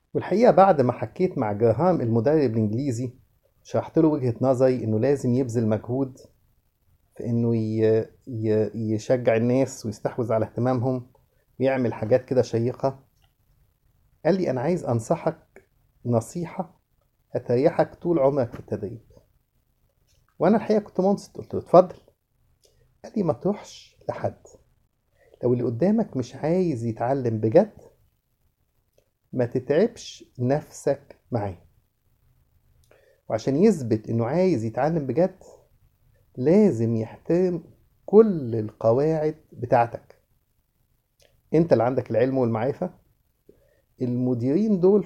والحقيقة بعد ما حكيت مع جراهام المدرب الإنجليزي شرحت له وجهة نظري إنه لازم يبذل مجهود في إنه ي... ي... يشجع الناس ويستحوذ على اهتمامهم ويعمل حاجات كده شيقة قال لي أنا عايز أنصحك نصيحة هتريحك طول عمرك في التدريب وأنا الحقيقة كنت منصت قلت له اتفضل قال لي ما تروحش لحد لو اللي قدامك مش عايز يتعلم بجد ما تتعبش نفسك معاه وعشان يثبت انه عايز يتعلم بجد لازم يحترم كل القواعد بتاعتك انت اللي عندك العلم والمعرفة المديرين دول